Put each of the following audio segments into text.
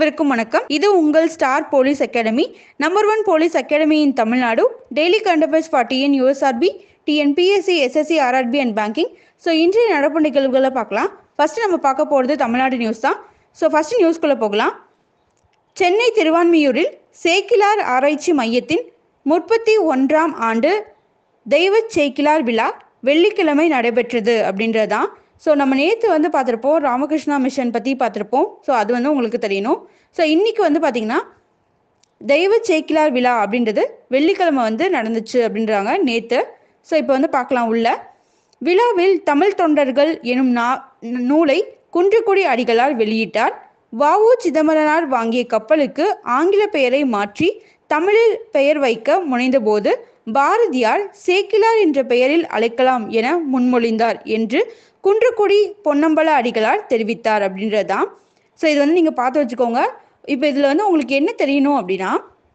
அனைவருக்கும் வணக்கம் இது உங்கள் star police academy number one police academy in Tamil Nadu daily current affairs for TN USRB TNPSC SSC RRB and banking so இன்றைய நடப்பு நிகழ்வுகளை பார்க்கலாம் ஃபர்ஸ்ட் நம்ம பார்க்க போகிறது தமிழ்நாடு நியூஸ் தான் ஸோ ஃபர்ஸ்ட் நியூஸ்குள்ளே போகலாம் சென்னை திருவான்மியூரில் சேக்கிலார் ஆராய்ச்சி மையத்தின் முப்பத்தி ஒன்றாம் ஆண்டு தெய்வ சேக்கிலார் விழா வெள்ளிக்கிழமை நடைபெற்றது அப்படின்றதான் ஸோ நம்ம நேற்று வந்து பார்த்துருப்போம் ராமகிருஷ்ணா மிஷன் பற்றி பார்த்துருப்போம் ஸோ அது வந்து உங்களுக்கு தெரியணும் ஸோ இன்னைக்கு வந்து பார்த்தீங்கன்னா தெய்வ சேக்கிலார் விழா அப்படின்றது வெள்ளிக்கிழமை வந்து நடந்துச்சு அப்படின்றாங்க நேற்று ஸோ இப்போ வந்து பார்க்கலாம் உள்ள விழாவில் தமிழ் தொண்டர்கள் எனும் நா நூலை குன்றக்குடி அடிகளார் வெளியிட்டார் வஉ சிதம்பரனார் வாங்கிய கப்பலுக்கு ஆங்கில பெயரை மாற்றி தமிழில் பெயர் வைக்க முனைந்தபோது பாரதியார் சேக்கிலார் என்ற பெயரில் அழைக்கலாம் என முன்மொழிந்தார் என்று குன்றக்குடி பொன்னம்பல அடிகளார் தெரிவித்தார் அப்படின்றதுதான் ஸோ இது வந்து நீங்கள் பார்த்து வச்சுக்கோங்க இப்போ இதில் வந்து உங்களுக்கு என்ன தெரியணும் அப்படின்னா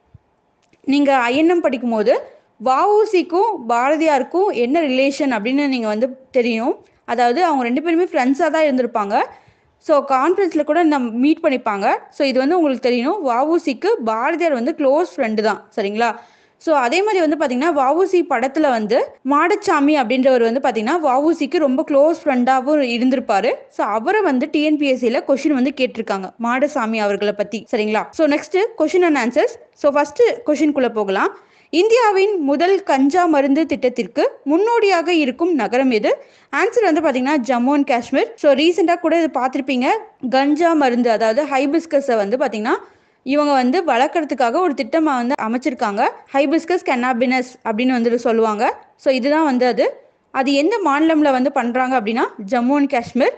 நீங்கள் ஐஎன்எம் படிக்கும்போது வஉசிக்கும் பாரதியாருக்கும் என்ன ரிலேஷன் அப்படின்னு நீங்கள் வந்து தெரியும் அதாவது அவங்க ரெண்டு பேருமே ஃப்ரெண்ட்ஸாக தான் இருந்திருப்பாங்க ஸோ கான்ஃபரன்ஸில் கூட நம்ம மீட் பண்ணிப்பாங்க ஸோ இது வந்து உங்களுக்கு தெரியணும் வஉசிக்கு பாரதியார் வந்து க்ளோஸ் ஃப்ரெண்டு தான் சரிங்களா ஸோ அதே மாதிரி வந்து பார்த்தீங்கன்னா வஉசி படத்தில் வந்து மாடச்சாமி அப்படின்றவர் வந்து பார்த்தீங்கன்னா வஉசிக்கு ரொம்ப க்ளோஸ் ஃப்ரெண்டாகவும் இருந்திருப்பாரு ஸோ அவரை வந்து டிஎன்பிஎஸ்சியில் கொஷின் வந்து கேட்டிருக்காங்க மாடசாமி அவர்களை பற்றி சரிங்களா so next question and answers so first கொஷின்குள்ளே போகலாம் இந்தியாவின் முதல் கஞ்சா மருந்து திட்டத்திற்கு முன்னோடியாக இருக்கும் நகரம் எது ஆன்சர் வந்து பார்த்தீங்கன்னா ஜம்மு அண்ட் காஷ்மீர் ஸோ ரீசெண்டாக கூட இது பார்த்துருப்பீங்க கஞ்சா மருந்து அதாவது ஹைபிஸ்கஸை வந்து பார்த்தீங்கன்னா இவங்க வந்து வளர்க்குறதுக்காக ஒரு திட்டமாக வந்து அமைச்சிருக்காங்க ஹைபிஸ்கஸ் கென்னாபினஸ் அப்படின்னு வந்துட்டு சொல்லுவாங்க ஸோ இதுதான் வந்து அது அது எந்த மாநிலம்ல வந்து பண்ணுறாங்க அப்படின்னா Jammu and Kashmir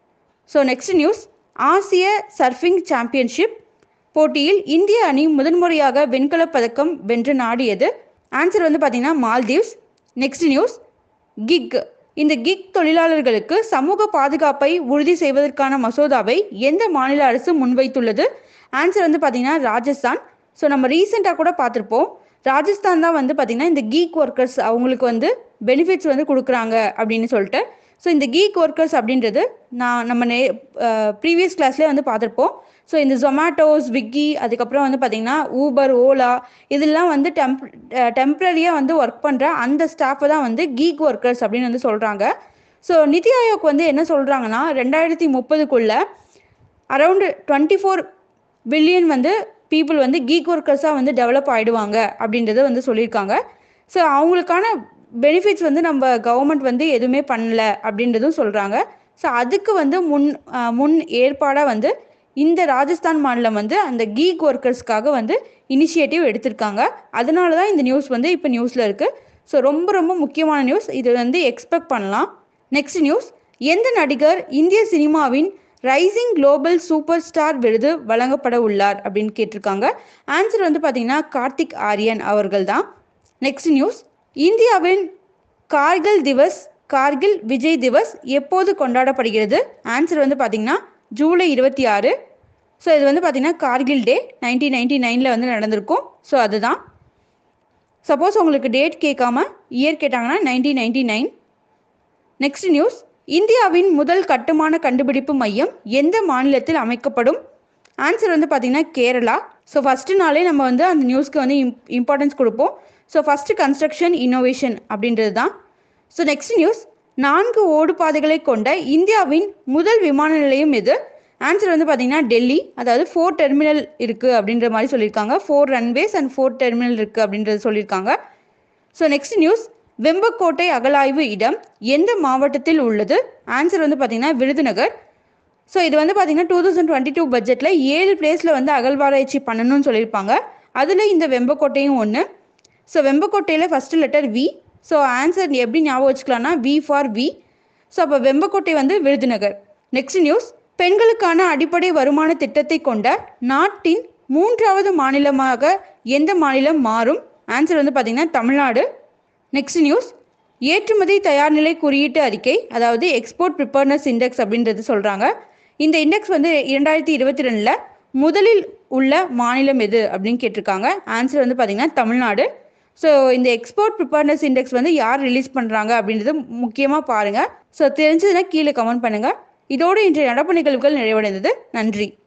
so next news ஆசிய சர்ஃபிங் சாம்பியன்ஷிப் போட்டியில் இந்திய அணி முதன்முறையாக வெண்கலப் பதக்கம் வென்ற நாடு எது ஆன்சர் வந்து பார்த்தீங்கன்னா மால்தீவ்ஸ் நெக்ஸ்ட் நியூஸ் கிக் இந்த கிக் தொழிலாளர்களுக்கு சமூக பாதுகாப்பை உறுதி செய்வதற்கான மசோதாவை எந்த மாநில அரசு முன்வைத்துள்ளது ஆன்சர் வந்து பார்த்தீங்கன்னா ராஜஸ்தான் ஸோ நம்ம ரீசெண்டாக கூட பார்த்துருப்போம் ராஜஸ்தான் தான் வந்து பார்த்தீங்கன்னா இந்த கீக் ஒர்க்கர்ஸ் அவங்களுக்கு வந்து பெனிஃபிட்ஸ் வந்து கொடுக்குறாங்க அப்படின்னு சொல்லிட்டு ஸோ இந்த கீக் ஒர்க்கர்ஸ் அப்படின்றது நான் நம்ம நே ப்ரீவியஸ் கிளாஸ்லேயே வந்து பார்த்துருப்போம் ஸோ இந்த ஜொமேட்டோ ஸ்விக்கி அதுக்கப்புறம் வந்து பார்த்தீங்கன்னா ஊபர் ஓலா இதெல்லாம் வந்து டெம்ப் டெம்ப்ரரியாக வந்து ஒர்க் பண்ணுற அந்த ஸ்டாஃபை தான் வந்து கீக் ஒர்க்கர்ஸ் அப்படின்னு வந்து சொல்கிறாங்க ஸோ நிதி ஆயோக் வந்து என்ன சொல்கிறாங்கன்னா ரெண்டாயிரத்தி முப்பதுக்குள்ள அரௌண்டு டுவெண்ட்டி ஃபோர் பில்லியன் வந்து பீப்புள் வந்து கீக் ஒர்க்கர்ஸாக வந்து டெவலப் ஆகிடுவாங்க அப்படின்றத வந்து சொல்லியிருக்காங்க ஸோ அவங்களுக்கான பெனிஃபிட்ஸ் வந்து நம்ம கவர்மெண்ட் வந்து எதுவுமே பண்ணல அப்படின்றதும் சொல்கிறாங்க ஸோ அதுக்கு வந்து முன் முன் ஏற்பாடாக வந்து இந்த ராஜஸ்தான் மாநிலம் வந்து அந்த கீக் ஒர்க்கர்ஸ்க்காக வந்து இனிஷியேட்டிவ் எடுத்திருக்காங்க அதனால தான் இந்த நியூஸ் வந்து இப்போ நியூஸில் இருக்குது ஸோ ரொம்ப ரொம்ப முக்கியமான நியூஸ் இது வந்து எக்ஸ்பெக்ட் பண்ணலாம் நெக்ஸ்ட் நியூஸ் எந்த நடிகர் இந்திய சினிமாவின் ரைசிங் குளோபல் சூப்பர் ஸ்டார் விருது வழங்கப்பட உள்ளார் அப்படின்னு கேட்டிருக்காங்க ஆன்சர் வந்து பார்த்தீங்கன்னா கார்த்திக் ஆரியன் அவர்கள் தான் நெக்ஸ்ட் நியூஸ் இந்தியாவின் கார்கில் திவஸ் கார்கில் விஜய் திவஸ் எப்போது கொண்டாடப்படுகிறது ஆன்சர் வந்து பார்த்தீங்கன்னா ஜூலை இருபத்தி ஆறு ஸோ இது வந்து பார்த்தீங்கன்னா கார்கில் டே நைன்டீன் நைன்டி நைனில் வந்து நடந்திருக்கும் ஸோ அதுதான் சப்போஸ் உங்களுக்கு டேட் கேட்காம இயர் கேட்டாங்கன்னா nineteen ninety nine next news இந்தியாவின் முதல் கட்டுமான கண்டுபிடிப்பு மையம் எந்த மாநிலத்தில் அமைக்கப்படும் ஆன்சர் வந்து பார்த்தீங்கன்னா கேரளா ஸோ ஃபஸ்ட்டு நாளே நம்ம வந்து அந்த நியூஸ்க்கு வந்து இம்பார்ட்டன்ஸ் கொடுப்போம் ஸோ ஃபஸ்ட்டு கன்ஸ்ட்ரக்ஷன் இன்னோவேஷன் அப்படின்றது தான் ஸோ நெக்ஸ்ட் நியூஸ் நான்கு ஓடுபாதைகளை கொண்ட இந்தியாவின் முதல் விமான நிலையம் எது ஆன்சர் வந்து பார்த்தீங்கன்னா டெல்லி அதாவது ஃபோர் டெர்மினல் இருக்குது அப்படின்ற மாதிரி சொல்லியிருக்காங்க four runways and four terminal இருக்குது அப்படின்றது சொல்லியிருக்காங்க ஸோ நெக்ஸ்ட் நியூஸ் வெம்பக்கோட்டை அகலாய்வு இடம் எந்த மாவட்டத்தில் உள்ளது ஆன்சர் வந்து பார்த்தீங்கன்னா விருதுநகர் ஸோ இது வந்து பார்த்தீங்கன்னா டூ தௌசண்ட் டுவெண்ட்டி டூ பட்ஜெட்டில் ஏழு பிளேஸில் வந்து அகழ்வாராய்ச்சி பண்ணணும்னு சொல்லியிருப்பாங்க அதில் இந்த வெம்பக்கோட்டையும் ஒன்று ஸோ வெம்பக்கோட்டையில் first letter V so answer எப்படி ஞாபகம் வச்சுக்கலாம்னா வி ஃபார் வி ஸோ அப்போ வெம்பக்கோட்டை வந்து விருதுநகர் நெக்ஸ்ட் நியூஸ் பெண்களுக்கான அடிப்படை வருமான திட்டத்தை கொண்ட நாட்டின் மூன்றாவது மாநிலமாக எந்த மாநிலம் மாறும் ஆன்சர் வந்து பார்த்தீங்கன்னா தமிழ்நாடு நெக்ஸ்ட் நியூஸ் ஏற்றுமதி தயார்நிலை குறியீட்டு அறிக்கை அதாவது எக்ஸ்போர்ட் ப்ரிப்பேர்னஸ் இண்டெக்ஸ் அப்படின்றது சொல்கிறாங்க இந்த இண்டெக்ஸ் வந்து இரண்டாயிரத்தி இருபத்தி ரெண்டில் முதலில் உள்ள மாநிலம் எது அப்படின்னு கேட்டிருக்காங்க ஆன்சர் வந்து பார்த்தீங்கன்னா தமிழ்நாடு ஸோ இந்த எக்ஸ்போர்ட் ப்ரிப்பேர்னஸ் இண்டெக்ஸ் வந்து யார் ரிலீஸ் பண்ணுறாங்க அப்படின்றது முக்கியமாக பாருங்கள் ஸோ தெரிஞ்சதுன்னா கீழே கமெண்ட் பண்ணுங்கள் இதோடு இன்றைய நடப்பு நிகழ்வுகள் நிறைவடைந்தது நன்றி